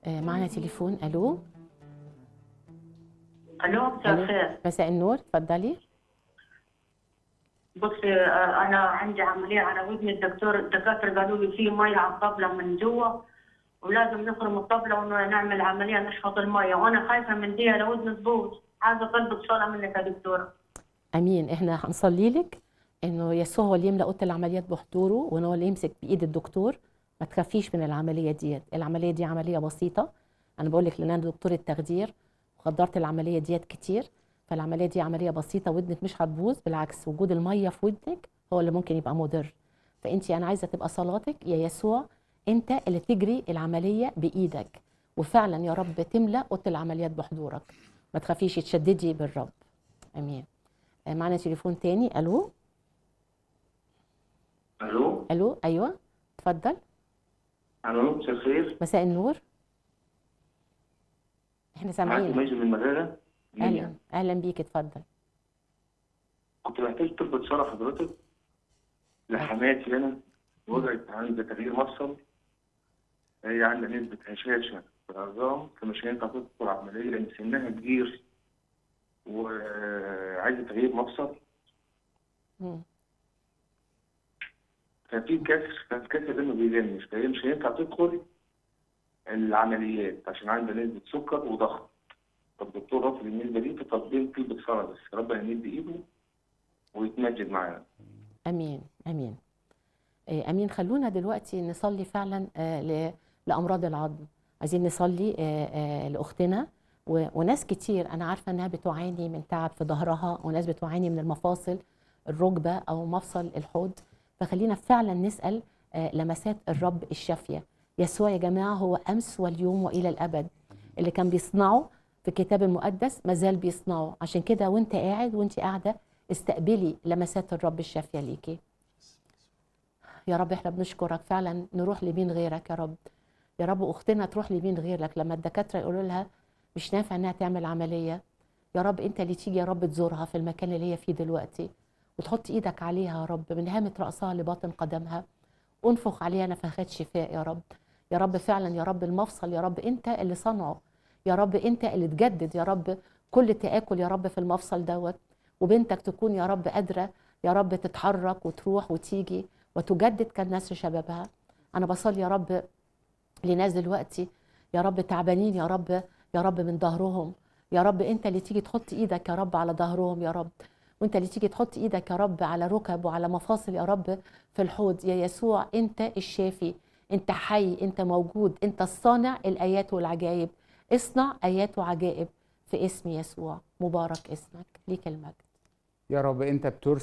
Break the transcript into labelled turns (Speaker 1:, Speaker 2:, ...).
Speaker 1: آه، معنا تليفون الو
Speaker 2: الو مساء
Speaker 1: الو
Speaker 2: الخير
Speaker 1: مساء النور اتفضلي
Speaker 2: بصي آه، انا عندي عمليه على ودني الدكتور الدكاتره قالوا لي في ميه على الطبله من جوا ولازم نخرم الطبله ونعمل عمليه نشفط الميه وانا خايفه من دي لو ودني تبوظ عايزه قلبك صلاه منك يا دكتوره
Speaker 1: امين احنا هنصلي لك انه يسوع هو اللي يملا اوضه العمليات بحضوره وان هو اللي يمسك بايد الدكتور ما تخافيش من العمليه ديت العمليه دي عمليه بسيطه انا بقول لك لان انا دكتوره تخدير وخدرت العمليه ديت كتير فالعمليه دي عمليه بسيطه ودنك مش هتبوظ بالعكس وجود الميه في ودنك هو اللي ممكن يبقى مضر فانت انا عايزه تبقى صلاتك يا يسوع انت اللي تجري العمليه بايدك وفعلا يا رب تملا اوضه العمليات بحضورك ما تخافيش تشددي بالرب امين آه، معنا تليفون تاني الو
Speaker 3: الو
Speaker 1: الو ايوه اتفضل
Speaker 3: الو مساء الخير
Speaker 1: مساء النور احنا
Speaker 3: معاكي
Speaker 1: سامعينك
Speaker 3: ماجد من المغارة
Speaker 1: اهلا اهلا بيك اتفضل
Speaker 3: كنت محتاج طب بصرة حضرتك لحماتي انا وجعت عندي تغيير مفصل هي عندها نسبة هشاشة في العظام فمش هينفع تدخل عملية لأن سنها كبير وعايزة تغيير مفصل
Speaker 1: مم.
Speaker 3: ففي كسر فالكسر ده ما بيلمش فهي مش هينفع تدخل العمليات عشان عندها نسبة سكر وضغط فالدكتور رافض النسبة دي فتطبيق طب بصرة بس ربنا يمد إيده ويتمجد معانا
Speaker 1: امين امين آه، امين خلونا دلوقتي نصلي فعلا آه، ل- لامراض العظم عايزين نصلي آه، آه، لاختنا و- وناس كتير انا عارفه انها بتعاني من تعب في ظهرها وناس بتعاني من المفاصل الركبه او مفصل الحوض فخلينا فعلا نسال آه، لمسات الرب الشافيه يسوع يا جماعه هو امس واليوم والى الابد اللي كان بيصنعه في الكتاب المقدس مازال بيصنعه عشان كده وانت قاعد وانت قاعده استقبلي لمسات الرب الشافيه ليكي يا رب احنا بنشكرك فعلا نروح لمين غيرك يا رب يا رب اختنا تروح لمين غيرك لما الدكاتره يقولوا لها مش نافع انها تعمل عمليه يا رب انت اللي تيجي يا رب تزورها في المكان اللي هي فيه دلوقتي وتحط ايدك عليها يا رب من هامه راسها لباطن قدمها انفخ عليها نفخات شفاء يا رب يا رب فعلا يا رب المفصل يا رب انت اللي صنعه يا رب انت اللي تجدد يا رب كل تآكل يا رب في المفصل دوت وبنتك تكون يا رب قادره يا رب تتحرك وتروح وتيجي وتجدد كالناس شبابها انا بصلي يا رب لناس دلوقتي يا رب تعبانين يا رب يا رب من ظهرهم يا رب انت اللي تيجي تحط ايدك يا رب على ظهرهم يا رب وانت اللي تيجي تحط ايدك يا رب على ركب وعلى مفاصل يا رب في الحوض يا يسوع انت الشافي انت حي انت موجود انت الصانع الايات والعجائب اصنع ايات وعجائب في اسم يسوع مبارك اسمك ليك المجد
Speaker 4: يا رب انت بترسل